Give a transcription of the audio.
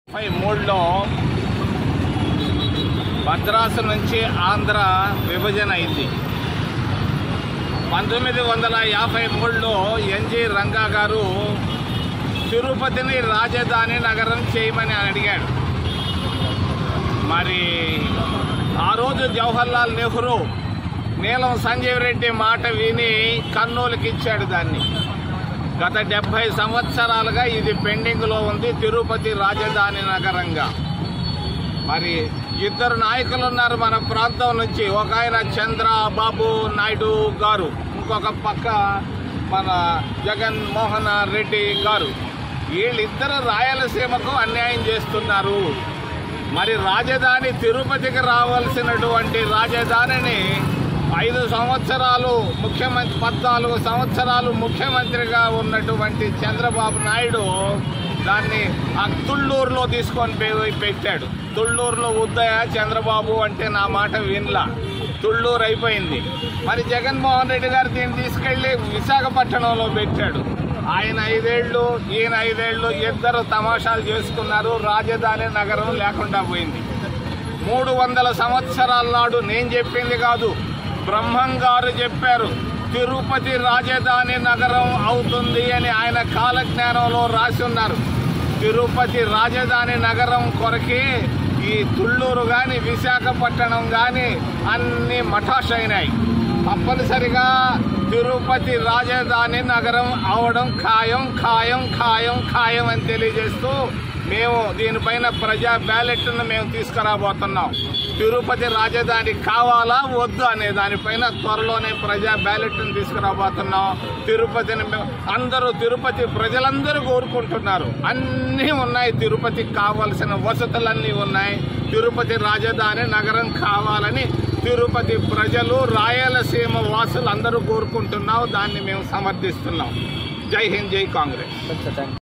ముప్పై మూడులో మద్రాసు నుంచి ఆంధ్ర విభజన అయింది పంతొమ్మిది వందల యాభై మూడులో ఎన్జి రంగా గారు తిరుపతిని రాజధాని నగరం చేయమని అడిగాడు మరి ఆ రోజు జవహర్లాల్ నెహ్రూ నీలం సంజీవ్ రెడ్డి మాట విని కర్నూలుకి ఇచ్చాడు దాన్ని గత డెబ్బై సంవత్సరాలుగా ఇది పెండింగ్లో ఉంది తిరుపతి రాజధాని నగరంగా మరి ఇద్దరు నాయకులు ఉన్నారు మన ప్రాంతం నుంచి ఒక ఆయన చంద్రబాబు నాయుడు గారు ఇంకొక పక్క మన జగన్ మోహన్ రెడ్డి గారు వీళ్ళిద్దరు రాయలసీమకు అన్యాయం చేస్తున్నారు మరి రాజధాని తిరుపతికి రావాల్సినటువంటి రాజధానిని ఐదు సంవత్సరాలు ముఖ్యమంత్రి పద్నాలుగు సంవత్సరాలు ముఖ్యమంత్రిగా ఉన్నటువంటి చంద్రబాబు నాయుడు దాన్ని ఆ తుళ్ళూరులో తీసుకొని పోయి పెట్టాడు తుళ్ళూరులో ఉద్దయ చంద్రబాబు అంటే నా మాట వినలా తుళ్ళూరు అయిపోయింది మరి జగన్మోహన్ రెడ్డి గారు దీన్ని తీసుకెళ్లి విశాఖపట్నంలో పెట్టాడు ఆయన ఐదేళ్లు ఈయన ఐదేళ్లు ఇద్దరు తమాషాలు చేసుకున్నారు రాజధాని నగరం లేకుండా పోయింది మూడు వందల సంవత్సరాల నాడు నేను చెప్పింది కాదు బ్రహ్మం గారు చెప్పారు తిరుపతి రాజధాని నగరం అవుతుంది అని ఆయన కాలజ్ఞానంలో రాసి ఉన్నారు తిరుపతి రాజధాని నగరం కొరకే ఈ తుళ్ళూరు కానీ విశాఖపట్నం కానీ అన్ని మఠాష్ అయినాయి తప్పనిసరిగా తిరుపతి రాజధాని నగరం అవడం ఖాయం ఖాయం ఖాయం ఖాయం అని తెలియజేస్తూ మేము దీనిపైన ప్రజా బ్యాలెట్ను మేము తీసుకురాబోతున్నాం తిరుపతి రాజధాని కావాలా వద్దు అనే దానిపైన త్వరలోనే ప్రజా బ్యాలెట్ను తీసుకురాబోతున్నాం తిరుపతిని మేము అందరూ తిరుపతి ప్రజలందరూ కోరుకుంటున్నారు అన్నీ ఉన్నాయి తిరుపతికి కావాల్సిన వసతులన్నీ ఉన్నాయి తిరుపతి రాజధాని నగరం కావాలని తిరుపతి ప్రజలు రాయలసీమ వాసులు అందరూ కోరుకుంటున్నాం దాన్ని మేము సమర్థిస్తున్నాం జై హింద్ జై కాంగ్రెస్